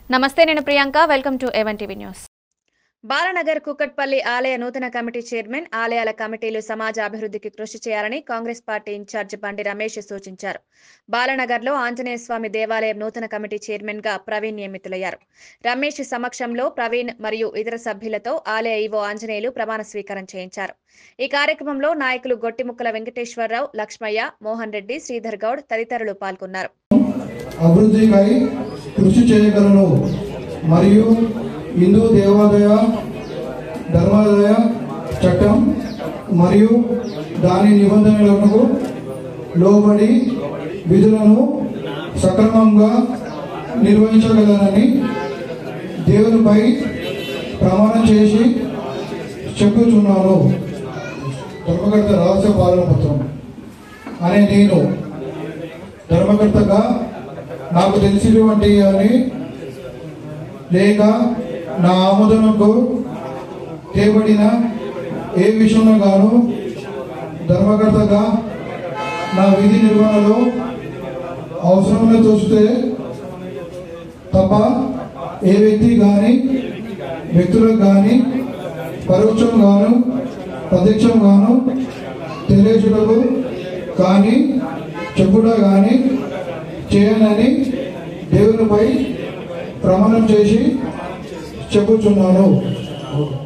నమస్తే నేను Priyanka welcome to ఎవన్ టీవీ న్యూస్ బాలనగర్ కుక్కట్పల్లి ఆలయ నూతన కమిటీ చైర్మన్ ఆలయాల కమిటీలు సమాజ అభివృద్ధికి కృషి చేయాలని కాంగ్రెస్ పార్టీ ఇన్ఛార్జ్ బండి రమేష్ సూచించారు బాలనగర్లో ఆంజనేయ స్వామి దేవాలయం నూతన కమిటీ చైర్మన్ గా ప్రవీణ్ నియమితులయ్యారు రమేష్ సమక్షంలో ప్రవీణ్ మరియు ఇతర సభ్యులతో ఆలయ ఈవో ఆంజనేయులు ప్రమాణ స్వీకారం చేయించారు ఈ కార్యక్రమంలో నాయకులు గొట్టిముక్కల వెంకటేశ్వరరావు లక్ష్మయ్య మోహన్ రెడ్డి శ్రీధర్ గౌడ్ తదితరులు పాల్గొన్నారు అభివృద్ధికై కృషి చేయగలను మరియు హిందూ దేవాలయ ధర్మాదాయ చట్టం మరియు దాని నిబంధనలకు లోబడి విధులను సక్రమంగా నిర్వహించగలనని దేవునిపై ప్రమాణం చేసి చెప్పుచున్నాను ధర్మకర్త రహస్య పాలన పత్రం అనే నేను ధర్మకర్తగా నాకు తెలిసినటువంటి అని లేక నా ఆమోదనకు తేబడిన ఏ విషయంలో గాను ధర్మకర్తగా నా విధి నిర్వహణలో అవసరమైన చూస్తే తప్ప ఏ వ్యక్తి కానీ వ్యక్తులకు కానీ పరోక్షం గాను ప్రత్యక్షం గాను తెలియచుటకు కానీ చెప్పుట కానీ చేయనని దేవునిపై ప్రమాణం చేసి చెప్పుచున్నాను